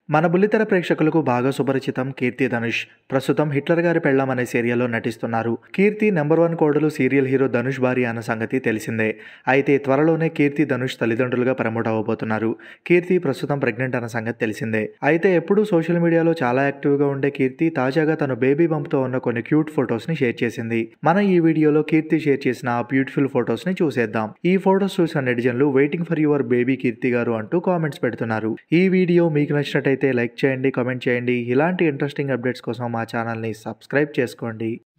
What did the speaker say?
మన బుల్లితెర ప్రేక్షకులకు బాగా సుపరిచితం కీర్తి ధనుష్ ప్రస్తుతం హిట్లర్ గారి పెళ్ళం అనే సీరియల్లో నటిస్తున్నారు కీర్తి నెంబర్ వన్ కోడలు సీరియల్ హీరో ధనుష్ భార్య అన్న సంగతి తెలిసిందే అయితే త్వరలోనే కీర్తి ధనుష్ తల్లిదండ్రులుగా ప్రమోట్ అవ్వబోతున్నారు కీర్తి ప్రస్తుతం ప్రెగ్నెంట్ అన్న సంగతి తెలిసిందే అయితే ఎప్పుడూ సోషల్ మీడియాలో చాలా యాక్టివ్గా ఉండే కీర్తి తాజాగా తన బేబీ బంప్తో ఉన్న కొన్ని క్యూట్ ఫొటోస్ని షేర్ చేసింది మన ఈ వీడియోలో కీర్తి షేర్ చేసిన ఆ బ్యూటిఫుల్ ఫొటోస్ని చూసేద్దాం ఈ ఫొటోస్ చూసిన నెటిజన్లు waiting for your baby Keerthi garu అంటూ కామెంట్స్ పెడుతున్నారు ఈ వీడియో మీకు నచ్చినట్టయితే లైక్ చేయండి కామెంట్ చేయండి ఇలాంటి ఇంట్రెస్టింగ్ అప్డేట్స్ కోసం మా ఛానల్ని సబ్స్క్రైబ్ చేసుకోండి